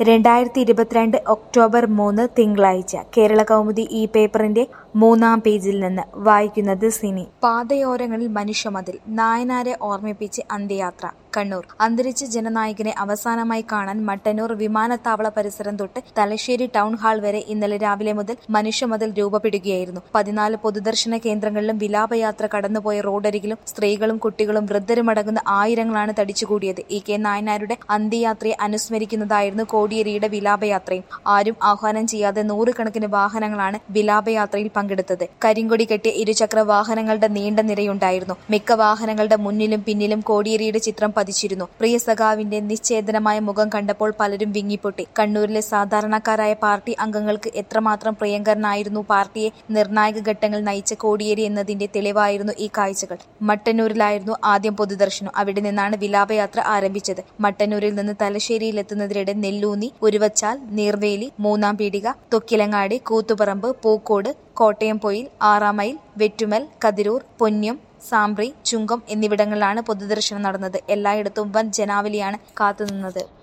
രണ്ടായിരത്തി ഇരുപത്തിരണ്ട് ഒക്ടോബർ മൂന്ന് തിങ്കളാഴ്ച കേരള കൗമുദി ഈ പേപ്പറിന്റെ മൂന്നാം പേജിൽ നിന്ന് വായിക്കുന്നത് സിനി പാതയോരങ്ങളിൽ മനുഷ്യമതിൽ നായനാരെ ഓർമ്മിപ്പിച്ച് അന്ത്യയാത്ര കണ്ണൂർ അന്തരിച്ച ജനനായകനെ അവസാനമായി കാണാൻ മട്ടന്നൂർ വിമാനത്താവള പരിസരം തൊട്ട് തലശ്ശേരി ടൗൺ ഹാൾ വരെ ഇന്നലെ രാവിലെ മുതൽ മനുഷ്യമതിൽ രൂപപ്പെടുകയായിരുന്നു പതിനാല് പൊതുദർശന കേന്ദ്രങ്ങളിലും വിലാപയാത്ര കടന്നുപോയ റോഡരികിലും സ്ത്രീകളും കുട്ടികളും വൃദ്ധരുമടങ്ങുന്ന ആയിരങ്ങളാണ് തടിച്ചുകൂടിയത് ഇ കെ നായനാരുടെ അന്ത്യയാത്രയെ അനുസ്മരിക്കുന്നതായിരുന്നു കോടിയേരിയുടെ വിലാപയാത്രയും ആരും ആഹ്വാനം ചെയ്യാതെ നൂറുകണക്കിന് വാഹനങ്ങളാണ് വിലാപയാത്രയിൽ പങ്കെടുത്തത് കരിങ്കൊടി കെട്ടിയ ഇരുചക്ര വാഹനങ്ങളുടെ നീണ്ട നിരയുണ്ടായിരുന്നു മിക്ക വാഹനങ്ങളുടെ മുന്നിലും പിന്നിലും കോടിയേരിയുടെ ചിത്രം പതിച്ചിരുന്നു പ്രിയ സഖാവിന്റെ നിശ്ചേതനമായ മുഖം കണ്ടപ്പോൾ പലരും വിങ്ങിപ്പൊട്ടി കണ്ണൂരിലെ സാധാരണക്കാരായ പാർട്ടി അംഗങ്ങൾക്ക് എത്രമാത്രം പ്രിയങ്കരനായിരുന്നു പാർട്ടിയെ നിർണായക ഘട്ടങ്ങൾ നയിച്ച കോടിയേരി എന്നതിന്റെ തെളിവായിരുന്നു ഈ കാഴ്ചകൾ മട്ടന്നൂരിലായിരുന്നു ആദ്യം പൊതുദർശനം അവിടെ നിന്നാണ് വിലാപയാത്ര ആരംഭിച്ചത് മട്ടന്നൂരിൽ നിന്ന് തലശ്ശേരിയിലെത്തുന്നതിനിടെ നെല്ലൂന്നി ഉരുവച്ചാൽ നീർവേലി മൂന്നാം പീടിക തൊക്കിലങ്ങാടി കൂത്തുപറമ്പ് പൂക്കോട് കോട്ടയം പൊയിൽ ആറാമൈൽ വെറ്റുമൽ കതിരൂർ പൊന്ന്യം സാംബ്രി ചുങ്കം എന്നിവിടങ്ങളിലാണ് പൊതുദർശനം നടന്നത് എല്ലായിടത്തും വൻ ജനാവലിയാണ് കാത്തുനിന്നത്